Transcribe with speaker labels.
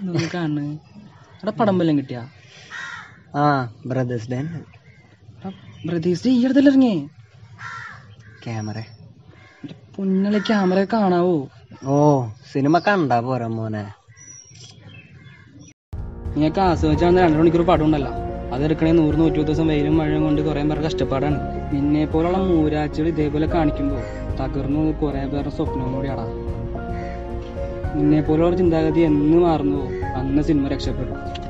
Speaker 1: നോക്കി കാണുന്നു അവിടെ പടം വല്ലതും കിട്ടിയാ
Speaker 2: ആ ബ്രദേഴ്സ് ഡേ
Speaker 1: ബ്രദീസ് ഈ അടുത്തല്ല ഇറങ്ങിയേ
Speaker 2: ക്യാമറ
Speaker 1: പൊന്നളി ക്യാമറ കാണാവോ
Speaker 2: ഓ സിനിമ കണ്ടാ പോരാ മോനെ
Speaker 1: നിങ്ങൾക്ക് ആസ്വദിച്ചാൽ രണ്ടു മണിക്കൂർ പടം ഉണ്ടല്ലോ അത് എടുക്കണേ നൂറ് നൂറ്റി ദിവസം വെയിലും മഴയും കൊണ്ട് കുറേ പേർക്ക് കഷ്ടപ്പാടാണ് നിന്നെ പോലുള്ള മൂരാച്ചുകൾ ഇതേപോലെ കാണിക്കുമ്പോൾ തകർന്നു കുറേ പേരുടെ സ്വപ്നവും കൂടിയാടാ നിന്നെ പോലുള്ള ചിന്താഗതി എന്ന് മാറുന്നുവോ അന്ന് സിനിമ രക്ഷപ്പെടും